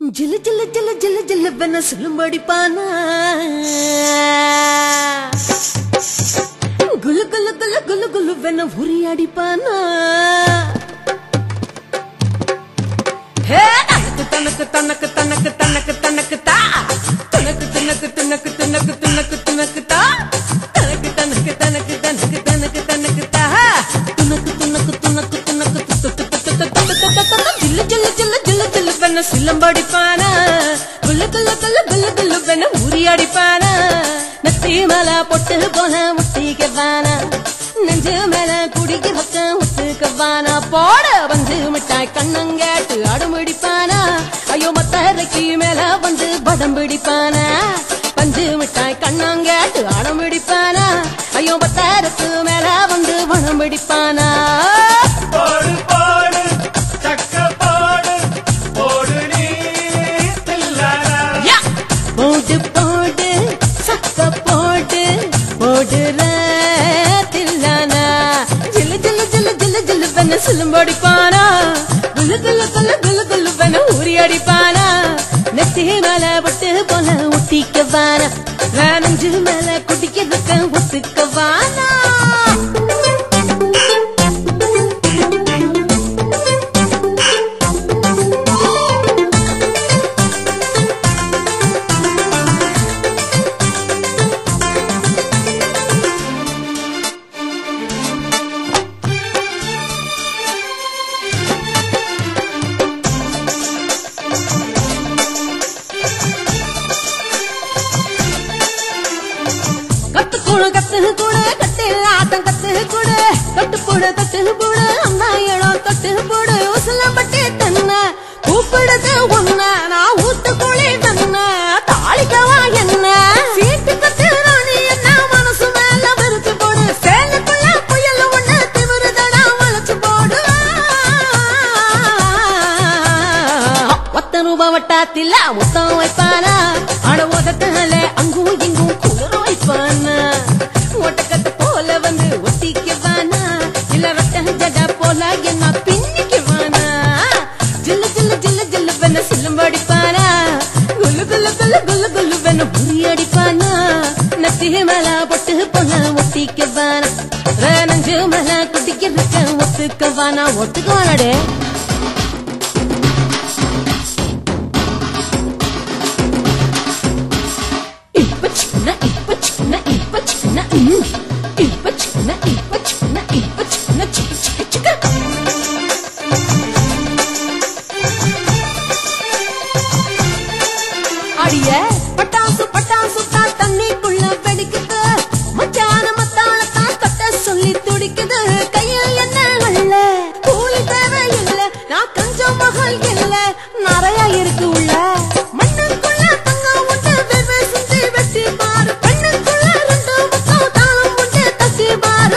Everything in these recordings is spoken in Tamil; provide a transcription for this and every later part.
ஜிலு ஜிலு ஜிலு ஜிலு ஜிலு வென சொல்லும்படி பானா குலு குலு குலு குலு குலு வென உரியாடி பானா ஹே தனக்கு தனக்கு தனக்கு தனக்கு தனக்கு தனக்கு தா தனக்கு தனக்கு தனக்கு தனக்கு தனக்கு தனக்கு தா தனக்கு தனக்கு தனக்கு தனக்கு தனக்கு தனக்கு தா துனக்கு துனக்கு துனக்கு துனக்கு துத்து துத்து துத்து துத்து ஜில்லு ஜில்லு ஜில்லு ஜில்லு ஜில்லு வென சிலம்படிப்பானா குல்லு குல்லு குல்லு குல்லு குல்லு வென உரியாடிப்பானா நெத்தி மேல பொட்டு போல முட்டிக்கவானா நெஞ்சு மேல குடிக்க வச்ச முத்துக்கவானா போட வந்து மிட்டாய் கண்ணங்கேட்டு அடுமிடிப்பானா ஐயோ மத்தரைக்கு மேல வந்து படம் பிடிப்பானா பஞ்சு மிட்டாய் கண்ணங்கேட்டு அடம்பிடிப்பானா ஐயோ பத்தாருக்கு மேல வந்து படம் பிடிப்பானா போடு போடு சக்க போடு போடு நீ தில்லானா யா! போடு போடு சக்க போடு போடுற தில்லானா ஜில்லு ஜில்லு ஜில்லு ஜில்லு ஜில்லு வென சிலும்படிப்பானா குல்லு குல்லு குல்லு குல்லு குல்லு வென ஊறி அடிப்பானா நெத்தி மேல பட்டு போல ஒட்டிக்கவானா நெஞ்சு மேல குடிக்கிறதுக்கு ஒத்துக்கவானா கத்து கூடு கத்து கூடு கட்டு ஆட்டம் கத்து கூடு கட்டு போடு தட்டு போடு அண்ணா இடம் தட்டு போடு உசலம் பட்டு தன்ன கூப்பிடுது ஒன்ன நான் ஊத்து கோழி தன்ன தாளிக்கவா என்ன சீட்டு கத்து ராணி என்ன மனசு மேல வெறுத்து போடு சேலுக்குள்ள புயல் ஒண்ணு திமிருதடா வளைச்சு போடு ஒத்த ரூபா வட்டாத்தில முத்தம் வைப்பானா அட உதத்தால அங்கும் இங்கும் குளிர வைப்பானா ஒட்டக்கத்து போல வந்து ஒட்டிக்குவானா இல்ல ரத்த ஜடா போல என்ன பின்னிக்குவானா ஜில்லு ஜில்லு ஜில்லு ஜில்லு வென சில்லும் அடிப்பானா குல்லு குல்லு குல்லு குல்லு குல்லு வென புரி அடிப்பானா நத்தி மேல பொட்டு போல ஒட்டிக்குவானா நஞ்சு மேல குட்டிக்கிறதுக்கு ஒத்துக்குவானா ஒத்துக்குவானடே இப்ப சின்ன இப்ப சின்ன இப்ப சின்ன ம். இப்ப சின்ன இப்ப சின்ன இப்ப சின்ன சிக்கு சிக்கு சிக்கு அடிய பட்டாசு பட்டாசு தான் தண்ணிக்குள்ள வெடிக்குது மச்சான மத்தாளத்தான் தொட்ட சொல்லி துடிக்குது கையில் என்ன அல்ல கூலி தேவை இல்ல நான் கஞ்சம் மகள் இல்ல நிறைய இருக்கு உள்ள மண்ணுக்குள்ள தங்கம் உண்டு வெவ்வே சுண்டி வெட்டி பாரு பெண்ணுக்குள்ள ரெண்டு முத்தம் தாளம் உண்டு தட்டி பாரு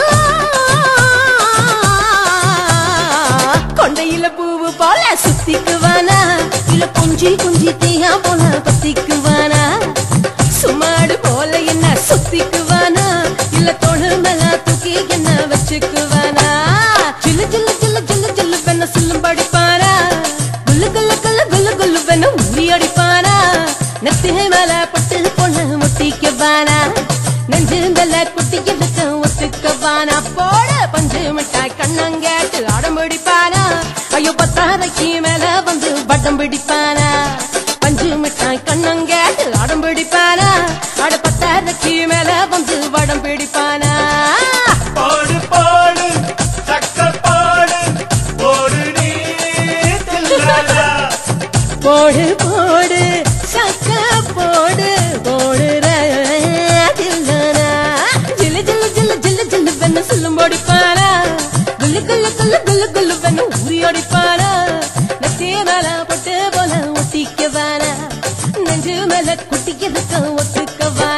கொண்டையில பூவு போல சுத்திக்குவானா இல்ல குஞ்சி குஞ்சி தீயா போல பத்திக்குவானா சுமாடு போல என்ன சுத்திக்குவானா இல்ல தொழு மேல தூக்கி என்ன வச்சுக்குவானா சில்லு சில்லு சில்லு சில்லு சில்லு பெண்ண சொல்லும் படிப்பானா குல்லு குல்லு குல்லு குல்லு குல்லு பெண்ண ஊறி அடிப்பானா நெத்தி மேல பட்டு போல முட்டிக்குவானா நெஞ்சு மேல குட்டிக்கு ஒத்துக்குவானா போட பஞ்சு மிட்டாய் கண்ணங்கேட்டு ஆடம் பிடிப்பானா ஐயோ பத்தாரைக்கு மேல வந்து பட்டம் பிடிப்பானா பஞ்சு மிட்டாய் கண்ணங்கேட்டு ஆடம் பிடிப்பானா அட பத்தாரைக்கு மேல வந்து வடம் பிடிப்பானா போடு போடு சக்க போடு போடு நீ தில்லானா போடு போடு சக்க போடு போடுற தில்லனா ஜில்லு ஜில்லு ஜில்லு ஜில்லு ஜில்லு வெண்ண சொல்லும் ஓடிப்பானா குல்லு குல்லு குல்லு குல்லு குல்லு வெண்ண ஊறி ஓடிப்பானா நெத்தி மேல பொட்டு போல ஒட்டிக்கவானா நெஞ்சு மேல குட்டிக்கிறதுக்கு ஒத்துக்கவானா